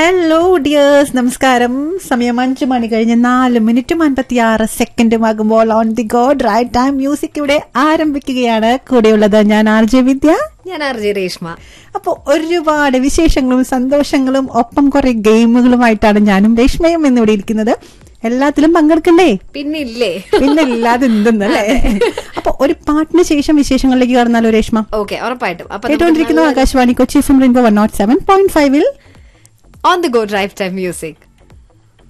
hello dears നമസ്കാരം സമയം അഞ്ചു മണി കഴിഞ്ഞ് നാല് മിനിറ്റും അൻപത്തി ആറ് സെക്കൻഡും ആകുമ്പോൾ ഓൺ ദി ഗോഡ് റൈറ്റ് ടൈം മ്യൂസിക് ഇവിടെ ആരംഭിക്കുകയാണ് കൂടെയുള്ളത് ഞാൻ ആർ ജെ വിദ്യ ഞാൻ ആർജി രേഷ്മ അപ്പോൾ ഒരുപാട് വിശേഷങ്ങളും സന്തോഷങ്ങളും ഒപ്പം കുറെ ഗെയിമുകളുമായിട്ടാണ് ഞാനും രേഷ്മയും ഇന്നിവിടെ ഇരിക്കുന്നത് എല്ലാത്തിലും പങ്കെടുക്കണ്ടേ പിന്നില്ലേ പിന്നെ ഇല്ലാതെ എന്തെന്നല്ലേ അപ്പൊ ഒരു പാട്ടിന് ശേഷം വിശേഷങ്ങളിലേക്ക് കടന്നാലോ രേഷ്മ ഓക്കെ ഉറപ്പായിട്ടും അപ്പൊ കേട്ടുകൊണ്ടിരിക്കുന്നു Akashvani Kochi F M Rainbow one nought seven point ഫൈവിൽ on the go drive time music